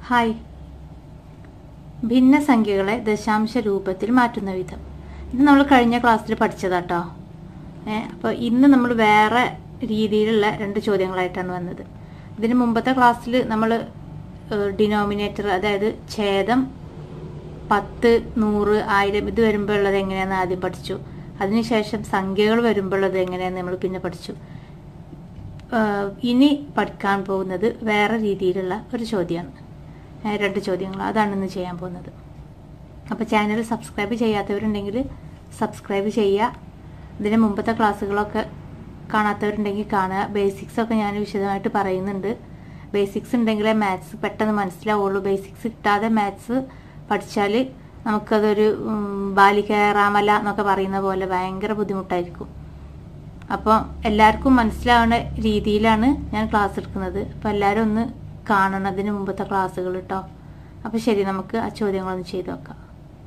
hi ഭിന്നസംഖ്യകളെ ദശാംശ രൂപത്തിൽ മാറ്റുന്ന വിധം ഇത് നമ്മൾ കഴിഞ്ഞ ക്ലാസ്സിൽ പഠിച്ചതാട്ടോ ഏ അപ്പോൾ ഇന്ന് നമ്മൾ വേറെ രീതിയിലുള്ള രണ്ട് ചോദ്യങ്ങളായിട്ടാണ് വന്നത് ഇതിന് മുമ്പത്തെ ക്ലാസ്സിൽ നമ്മൾ ഡിനോമിനേറ്റർ അതായത് ഛേദം പത്ത് നൂറ് ആയിരം ഇത് വരുമ്പോൾ ഉള്ളത് എങ്ങനെയാണെന്ന് ആദ്യം പഠിച്ചു അതിനുശേഷം സംഖ്യകൾ വരുമ്പോൾ ഉള്ളത് എങ്ങനെയാണെന്ന് നമ്മൾ പിന്നെ പഠിച്ചു ആഹ് ഇനി പഠിക്കാൻ പോകുന്നത് വേറെ രീതിയിലുള്ള ഒരു ചോദ്യമാണ് ഏഹ് രണ്ട് ചോദ്യങ്ങൾ അതാണ് ഇന്ന് ചെയ്യാൻ പോകുന്നത് അപ്പോൾ ചാനൽ സബ്സ്ക്രൈബ് ചെയ്യാത്തവരുണ്ടെങ്കിൽ സബ്സ്ക്രൈബ് ചെയ്യുക ഇതിന് മുമ്പത്തെ ക്ലാസ്സുകളൊക്കെ കാണാത്തവരുണ്ടെങ്കിൽ കാണുക ബേസിക്സ് ഒക്കെ ഞാൻ വിശദമായിട്ട് പറയുന്നുണ്ട് ബേസിക്സ് ഉണ്ടെങ്കിലേ മാത്സ് പെട്ടെന്ന് മനസ്സിലാവുള്ളൂ ബേസിക്സ് കിട്ടാതെ മാത്സ് പഠിച്ചാൽ നമുക്കതൊരു ഉം, ബാലിക റാമല എന്നൊക്കെ പറയുന്ന പോലെ ഭയങ്കര ബുദ്ധിമുട്ടായിരിക്കും അപ്പോൾ എല്ലാവർക്കും മനസ്സിലാവുന്ന രീതിയിലാണ് ഞാൻ ക്ലാസ് എടുക്കുന്നത് അപ്പോൾ എല്ലാവരും ഒന്ന് കാണണം അതിന് മുമ്പത്തെ ക്ലാസ്സുകൾ കേട്ടോ അപ്പോൾ ശരി നമുക്ക് ആ ചോദ്യങ്ങളൊന്ന് ചെയ്ത് നോക്കാം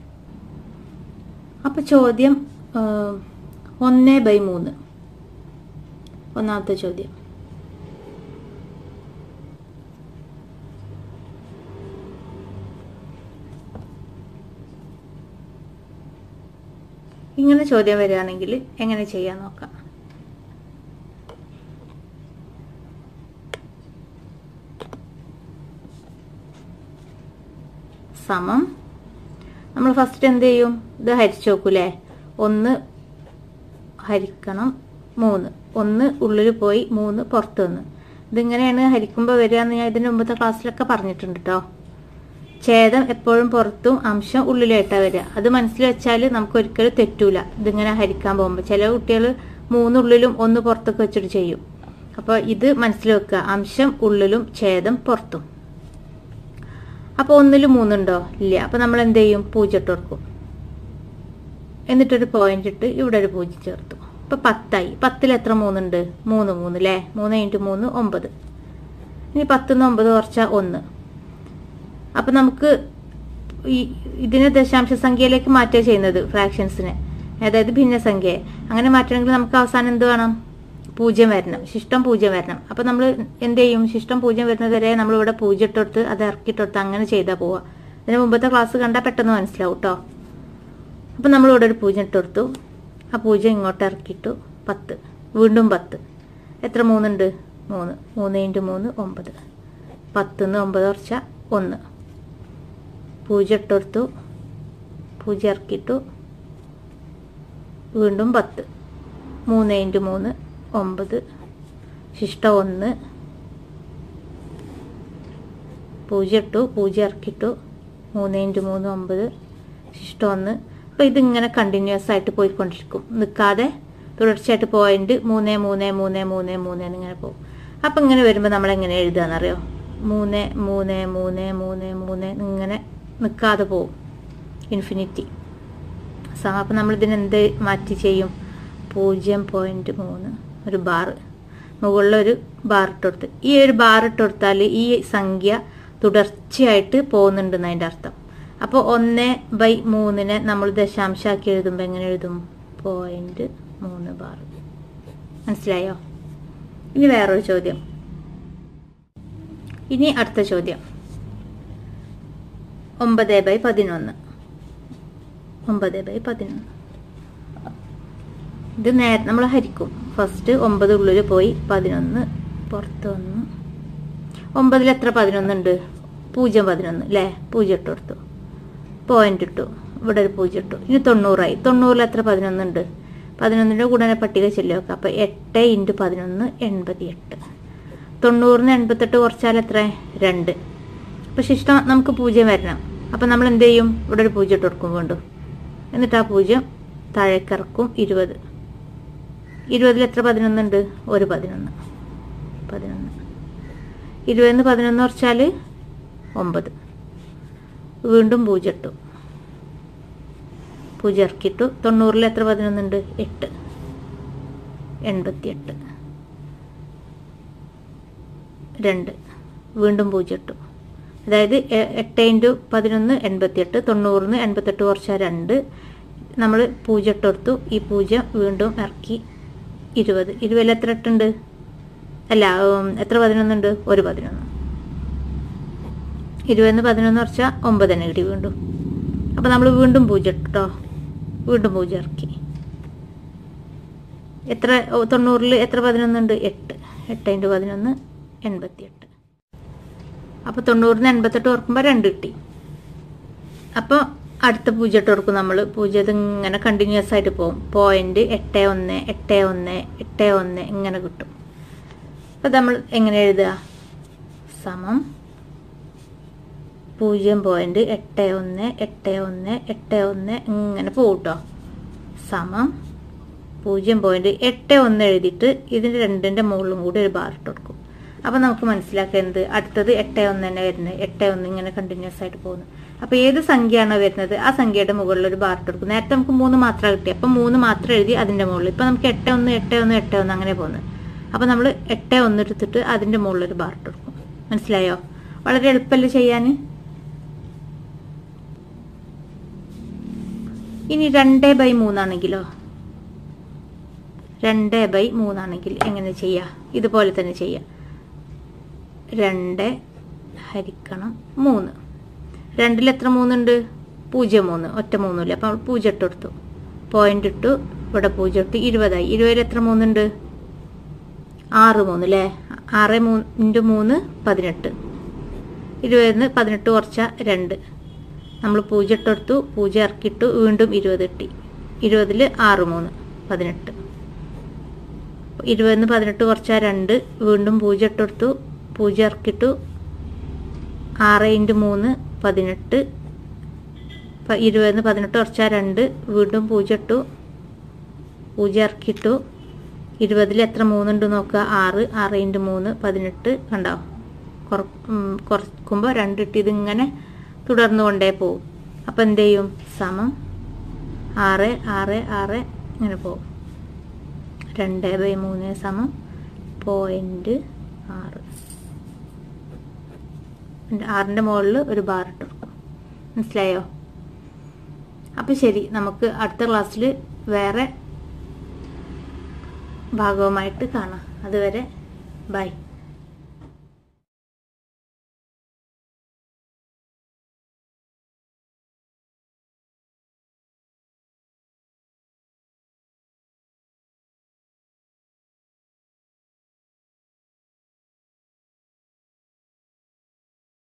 അപ്പോൾ ചോദ്യം ഏഹ്, ഒന്ന് ബൈ മൂന്ന് ഒന്നാമത്തെ ചോദ്യം ഇങ്ങനെ ചോദ്യം വരികയാണെങ്കിൽ എങ്ങനെ ചെയ്യാൻ നോക്കാം സമം നമ്മൾ ഫസ്റ്റ് എന്ത് ചെയ്യും ഇത് ഹരിച്ചു നോക്കൂലേ ഒന്ന് ഹരിക്കണം മൂന്ന് ഒന്ന് ഉള്ളിൽ പോയി മൂന്ന് പുറത്ത് വന്ന് ഇതിങ്ങനെയാണ് ഹരിക്കുമ്പോൾ വരിക എന്ന് ഞാൻ ഇതിന് മുമ്പത്തെ ക്ലാസ്സിലൊക്കെ പറഞ്ഞിട്ടുണ്ട് കേട്ടോ ഛേദം എപ്പോഴും പുറത്തും അംശം ഉള്ളിലായിട്ടാണ് വരിക അത് മനസ്സിൽ വെച്ചാൽ നമുക്ക് ഒരിക്കലും തെറ്റൂല ഇതിങ്ങനെ ഹരിക്കാൻ പോകുമ്പോൾ ചില കുട്ടികൾ മൂന്നുള്ളിലും ഒന്ന് പുറത്തൊക്കെ വെച്ചിട്ട് ചെയ്യും അപ്പോൾ ഇത് മനസ്സിൽ വെക്കുക അംശം ഉള്ളിലും ഛേദം പുറത്തും അപ്പോൾ ഒന്നിൽ മൂന്നുണ്ടോ ഇല്ല അപ്പോൾ നമ്മൾ എന്ത് ചെയ്യും പൂജ്യം ഇട്ട് കൊടുക്കും എന്നിട്ടൊരു പോയിന്റ് ഇട്ട് ഇവിടെ ഒരു പൂജ്യം ചേർത്തു ഇപ്പൊ പത്തായി പത്തിൽ എത്ര മൂന്നുണ്ട് മൂന്ന് മൂന്ന് അല്ലേ മൂന്ന് ഇൻറ്റു മൂന്ന് ഒമ്പത് ഇനി പത്തുനിന്ന് ഒമ്പത് കുറച്ചാൽ ഒന്ന് അപ്പൊ നമുക്ക് ഈ ഇതിനെ ദശാംശ സംഖ്യയിലേക്ക് മാറ്റുക ചെയ്യുന്നത് ഫ്രാക്ഷൻസിനെ അതായത് ഭിന്നസംഖ്യയെ അങ്ങനെ മാറ്റണമെങ്കിൽ നമുക്ക് അവസാനം എന്ത് വേണം പൂജ്യം വരണം ശിഷ്ടം പൂജ്യം വരണം അപ്പൊ നമ്മൾ എന്ത് ചെയ്യും ശിഷ്ടം പൂജ്യം വരുന്നത് വരെ നമ്മൾ ഇവിടെ പൂജ്യം ഇട്ടെടുത്ത് അത് ഇറക്കിയിട്ടെടുത്ത് അങ്ങനെ ചെയ്താൽ പോവുക ഇതിന് മുമ്പത്തെ ക്ലാസ് കണ്ടാൽ പെട്ടെന്ന് മനസ്സിലാവും കേട്ടോ അപ്പം നമ്മൾ ഇവിടെ ഒരു പൂജ്യം ഇട്ട് കൊടുത്തു ആ പൂജ്യം ഇങ്ങോട്ട് ഇറക്കിയിട്ടു പത്ത് വീണ്ടും പത്ത് എത്ര മൂന്നുണ്ട് മൂന്ന് മൂന്ന് ഇൻറ്റു മൂന്ന് ഒമ്പത് പത്തുനിന്ന് ഒമ്പത് കുറച്ച ഒന്ന് പൂജ്യം ഇട്ട് കൊടുത്തു പൂജ്യം ഇറക്കിയിട്ടു വീണ്ടും പത്ത് മൂന്ന് ഇൻറ്റു മൂന്ന് ഒമ്പത് ശിഷ്ടം ഒന്ന് പൂജ്യം ഇട്ടു പൂജ്യം ഇറക്കിയിട്ടു മൂന്ന് ഇൻറ്റു മൂന്ന് ഒമ്പത് ശിഷ്ടം ഒന്ന് അപ്പോൾ ഇതിങ്ങനെ കണ്ടിന്യൂസ് ആയിട്ട് പോയിക്കൊണ്ടിരിക്കും നിൽക്കാതെ തുടർച്ചയായിട്ട് പോയിന്റ് മൂന്ന് മൂന്ന് മൂന്ന് മൂന്ന് മൂന്ന് എന്നിങ്ങനെ പോകും അപ്പം ഇങ്ങനെ വരുമ്പോൾ നമ്മൾ എങ്ങനെ എഴുതുകയെന്നറിയോ മൂന്ന് മൂന്ന് മൂന്ന് മൂന്ന് മൂന്ന് ഇങ്ങനെ നിൽക്കാതെ പോകും ഇൻഫിനിറ്റി സമ അപ്പം നമ്മൾ ഇതിനെന്ത് മാറ്റി ചെയ്യും പൂജ്യം പോയിന്റ് മൂന്ന് ഒരു ബാർ മുകളിലൊരു ബാർ ഇട്ട് കൊടുത്ത് ഈ ഒരു ബാർ ഇട്ട് കൊടുത്താൽ ഈ സംഖ്യ തുടർച്ചയായിട്ട് പോകുന്നുണ്ടെന്ന് അതിൻ്റെ അർത്ഥം അപ്പോൾ ഒന്ന് ബൈ മൂന്നിനെ നമ്മൾ ദശാംശമാക്കി എഴുതുമ്പോൾ എങ്ങനെ എഴുതും പോയിന്റ് മൂന്ന് ബാർ മനസ്സിലായോ ഇനി വേറൊരു ചോദ്യം ഇനി അടുത്ത ചോദ്യം ഒമ്പത് ബൈ പതിനൊന്ന് ഒമ്പത് ബൈ പതിനൊന്ന് ഇത് നേരെ നമ്മൾ ഹരിക്കും ഫസ്റ്റ് ഒമ്പത് ഉള്ളിൽ പോയി പതിനൊന്ന് പുറത്ത് വന്നു ഒമ്പതിൽ എത്ര പതിനൊന്നുണ്ട് പൂജ്യം പതിനൊന്ന് അല്ലേ പൂജ്യം ഇട്ട് കൊടുത്തു പോയിന്റ് ഇട്ടു ഇവിടെ ഒരു പൂജ്യം ഇട്ടു ഇനി തൊണ്ണൂറായി തൊണ്ണൂറിൽ എത്ര പതിനൊന്നുണ്ട് പതിനൊന്നിൻ്റെ കൂടെ പട്ടിക ചെല്ലി വെക്കാം അപ്പം എട്ട് ഇൻറ്റു പതിനൊന്ന് എൺപത്തി എട്ട് തൊണ്ണൂറിന് എൺപത്തെട്ട് കുറച്ചാൽ എത്ര രണ്ട് അപ്പം ശിഷ്ടം നമുക്ക് പൂജ്യം വരണം അപ്പം നമ്മൾ എന്ത് ചെയ്യും ഇവിടെ ഒരു പൂജ്യം ഇട്ട് കൊടുക്കും വീണ്ടും എന്നിട്ട് ആ പൂജ്യം താഴേക്കിറക്കും ഇരുപത് ഇരുപതിൽ എത്ര പതിനൊന്നുണ്ട് ഒരു പതിനൊന്ന് പതിനൊന്ന് ഇരുപതിന് പതിനൊന്ന് കുറച്ചാൽ ഒമ്പത് വീണ്ടും പൂജ്യം ഇട്ടു പൂജ്യം ഇറക്കിയിട്ടു തൊണ്ണൂറിൽ എത്ര പതിനൊന്നുണ്ട് എട്ട് എൺപത്തിയെട്ട് രണ്ട് വീണ്ടും പൂജ്യം ഇട്ടു അതായത് എ- എട്ട് ഇൻറ്റു പതിനൊന്ന് എൺപത്തിയെട്ട് തൊണ്ണൂറിന് എൺപത്തെട്ട് കുറച്ച രണ്ട് നമ്മൾ പൂജ്യം ഇട്ട് കൊടുത്തു ഈ പൂജ്യം വീണ്ടും ഇറക്കി ഇരുപത് ഇരുപതിൽ എത്ര എട്ടുണ്ട് 'അല്ല ഉം, എത്ര പതിനൊന്നുണ്ട് ഒരു പതിനൊന്ന് ഇരുപതിന് പതിനൊന്ന് കുറച്ചാൽ ഒമ്പത് തന്നെ കിട്ടി വീണ്ടും അപ്പോൾ നമ്മൾ വീണ്ടും പൂജ്യം ഇട്ടോ വീണ്ടും പൂജ്യം ഇറക്കി എത്ര ഓ, തൊണ്ണൂറിൽ എത്ര പതിനൊന്നുണ്ട് എട്ട് എട്ട് ഇൻറ്റു പതിനൊന്ന് എൺപത്തി എട്ട് അപ്പോൾ തൊണ്ണൂറിന് എൺപത്തെട്ട് ഓർക്കുമ്പോൾ രണ്ട് കിട്ടി അപ്പോൾ അടുത്ത പൂജ്യം ഇട്ട് കൊടുക്കും നമ്മൾ പൂജ്യം ഇത് ഇങ്ങനെ കണ്ടിന്യൂസ് ആയിട്ട് പോകും പോയിന്റ് എട്ട് ഒന്ന് എട്ട് ഒന്ന് എട്ട് ഒന്ന് ഇങ്ങനെ കിട്ടും അപ്പോൾ നമ്മൾ എങ്ങനെ എഴുതുക സമം പൂജ്യം പോയിന്റ് എട്ട് ഒന്ന് എട്ട് ഒന്ന് എട്ട് ഒന്ന് ഇങ്ങനെ പോകും കേട്ടോ സമം പൂജ്യം പോയിന്റ് എട്ട് ഒന്ന് എഴുതിയിട്ട് ഇതിൻ്റെ രണ്ടിൻ്റെ മുകളിലും കൂടി ഒരു ബാർ ഇട്ട് കൊടുക്കും അപ്പോൾ നമുക്ക് മനസ്സിലാക്കുന്നത് അടുത്തത് എട്ട് ഒന്ന് തന്നെ വരുന്നത് എട്ട് ഒന്ന് ഇങ്ങനെ കണ്ടിന്യൂസ് ആയിട്ട് പോകുന്നു അപ്പോൾ ഏത് സംഖ്യയാണോ വരുന്നത് ആ സംഖ്യയുടെ മുകളിൽ ഒരു ബാർ ഇട്ട് കൊടുക്കും നേരത്തെ നമുക്ക് മൂന്ന് മാത്രം കിട്ടി അപ്പോൾ മൂന്ന് മാത്രം എഴുതി അതിൻ്റെ മുകളിൽ ഇപ്പോൾ നമുക്ക് എട്ട് ഒന്ന് എട്ട് ഒന്ന് എട്ട് ഒന്ന് അങ്ങനെ പോകുന്നത് അപ്പോൾ നമ്മൾ എട്ട് ഒന്ന് എടുത്തിട്ട് അതിൻ്റെ മുകളിൽ ഒരു ബാർ ഇട്ട് കൊടുക്കും മനസ്സിലായോ വളരെ എളുപ്പമല്ലേ ചെയ്യാൻ ഇനി രണ്ട് ബൈ മൂന്നാണെങ്കിലോ രണ്ട് ബൈ മൂന്നാണെങ്കിൽ എങ്ങനെ ചെയ്യാം ഇതുപോലെ തന്നെ ചെയ്യാം രണ്ട് ഹരിക്കണം മൂന്ന് രണ്ടിൽ എത്ര മൂന്നുണ്ട് പൂജ്യം മൂന്ന് ഒറ്റ മൂന്നില്ല അപ്പം നമ്മൾ പൂജ്യം ഇട്ട് കൊടുത്തു പോയിന്റ് ഇട്ടു ഇവിടെ പൂജ്യം ഇട്ടു ഇരുപതായി ഇരുപതിൽ എത്ര മൂന്നുണ്ട് ആറ് മൂന്ന് അല്ലേ ആറ് മൂന്നിൻ്റെ മൂന്ന് പതിനെട്ട് ഇരുപതിന് പതിനെട്ട് കുറച്ച രണ്ട് നമ്മൾ പൂജ്യം ഇട്ടെടുത്തു പൂജ്യം ഇറക്കിയിട്ടു വീണ്ടും ഇരുപത് കിട്ടി ഇരുപതിൽ ആറ് മൂന്ന് പതിനെട്ട് ഇരുപതിന് പതിനെട്ട് കുറച്ചാൽ രണ്ട് വീണ്ടും പൂജ്യം ഇട്ടെടുത്തു പൂജ്യം ഇറക്കിയിട്ടു ആറ് ഇൻറ്റു മൂന്ന് പതിനെട്ട് പ- ഇരുപതിന് പതിനെട്ട് കുറച്ചാൽ രണ്ട് വീണ്ടും പൂജ്യം ഇട്ടു പൂജ്യം ഇറക്കിയിട്ടു ഇരുപതിൽ എത്ര മൂന്നുണ്ട് നോക്കുക ആറ് ആറ് ഇൻറ്റു മൂന്ന് പതിനെട്ട് കണ്ടോ കുറ ഉം, കുറക്കുമ്പോൾ രണ്ട് ഇട്ട് ഇതിങ്ങനെ തുടർന്നു കൊണ്ടേ പോവും അപ്പം എന്ത് ചെയ്യും സമം ആറ് ആറ് ആറ് ഇങ്ങനെ പോവും രണ്ട് ബൈ മൂന്ന് സമം പോയിന്റ് ആറ് ആറിൻ്റെ മുകളിൽ ഒരു ബാർ ഇട്ട് കൊടുക്കും മനസ്സിലായോ അപ്പം ശരി നമുക്ക് അടുത്ത ക്ലാസ്സിൽ വേറെ ഭാഗവുമായിട്ട് കാണാം അതുവരെ ബൈ